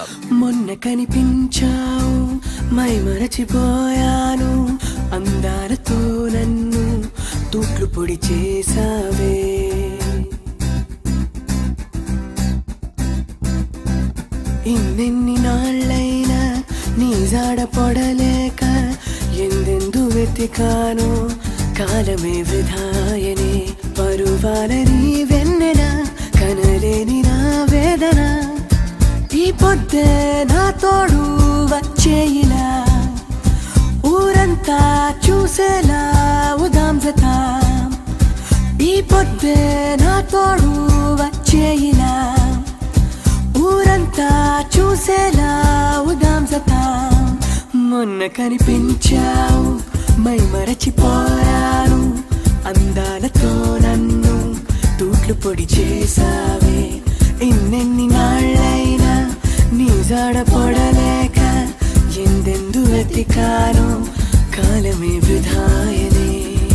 ఉండాలి మొన్న కనిపించావు మై మరచిపోయాను అందాలతో నన్ను తూట్లు పొడి చేసావే ఇన్నెన్ని నాళ్ళైనా నీ జాడ పొడలేక ఎందెందు వెతికాను కాలమే వృధాయనే పరువాలని వెన్నెన కనలేని నా వేదన ఈ పొద్దే నా తోడు వచ్చేయిలా ఊరంతా చూసేలా ఉదాం జతాం ఈ పొద్దే నా తోడు వచ్చేయిలా ఊరంతా చూసేలా ఉదాం జతాం మొన్న కనిపించావు మై మరచిపోయాను అందాలతో నన్ను తూట్లు పొడి చేసావే ఇన్నెన్ని నాళ్ళైనా నీ జాడ పొడలేక ఎందెందు వెతికాను కాలమే వృధాయనే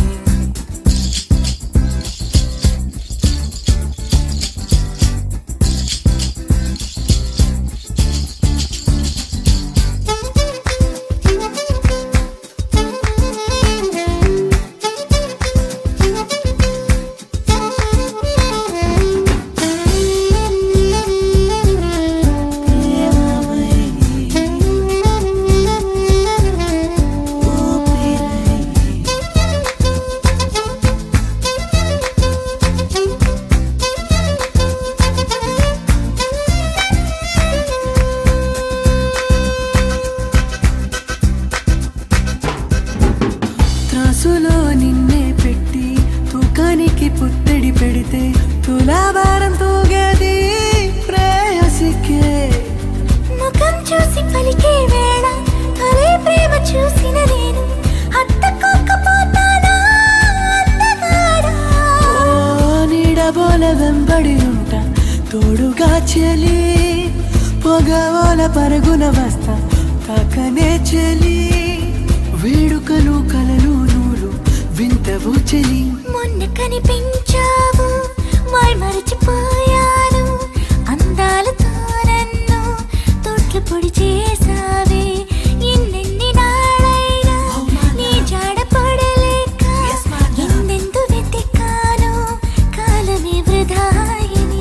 త్రాసులో నిన్నే పెట్టి తూకానికి పుత్తడి పెడితే తులాభారం తూగేది ప్రేయసికే ముఖం చూసి పలికే వేళ తొలి ప్రేమ చూసిన నేను హత్తుకోకపోతానా అందగాడా ఓ నీడబోల వెంబడి ఉంటా తోడుగా చెలి పొగవోల పరుగున వస్తా తాకనే చెలి వేడుకలు కలలు నూలు వింతవు చెలి మొన్న కనిపించావు మై మరచిపోయాను అందాలతో నన్ను తొట్లు పొడి చేసావే ఎన్నెన్ని నాళ్ళైనా నీ జాడ పడలేక ఎందెందు వెతికాను కాలమే వృధాయని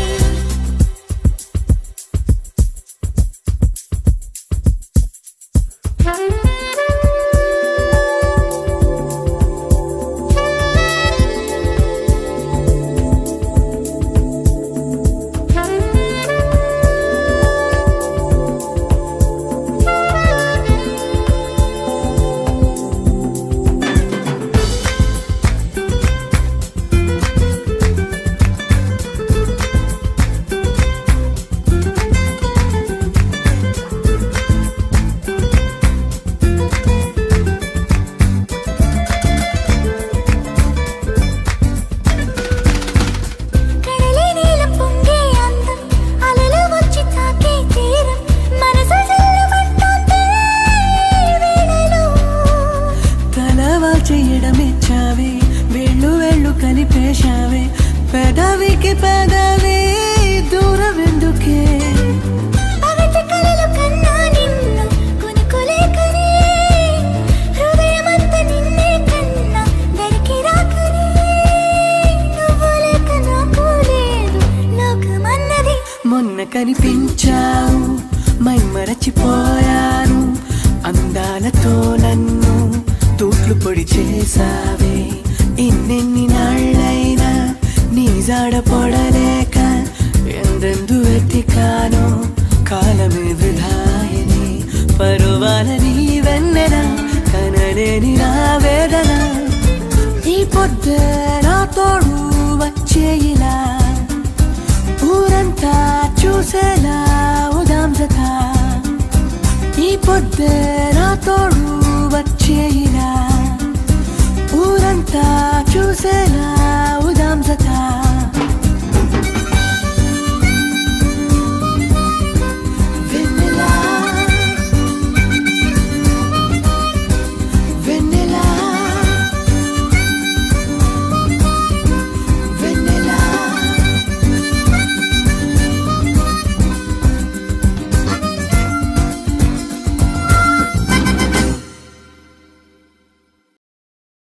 కడలి నీలం పొంగే అందం అలలు వచ్చి తాకే తీరం మనసు జల్లమంటోంది ఈ వేళలో తలవా చేయడమిచ్చావే వేళ్ళు వేళ్ళు కలిపేశావే పెదవికి పెదవి దూరం ఎందుకే పగటి కలలు కన్నా నిన్ను కొనుక్కోలేకనే హృదయమంతా నిన్నే కన్నా దరికి రాకనే నువ్వు లేక నాకు లేదు లోకమన్నది మొన్న కనిపించావు మై మరచిపోయాను అందాలతో నన్ను తూట్లు పొడి చేసావే ఇన్నెన్ని నాళ్ళైనా నీ జాడ పొడలేక ఎందెందు వెతికాను కాలమే వృధాయని పరువాలని వెన్నెన కనలేని నా వేదన ఈ పొద్దే నా తోడు వచ్చేయిలా ఊరంతా చూసేలా ఉదాం జత ఈ పొద్దే నా తోడు వచ్చేయిలా ఊరంతా చూసేలా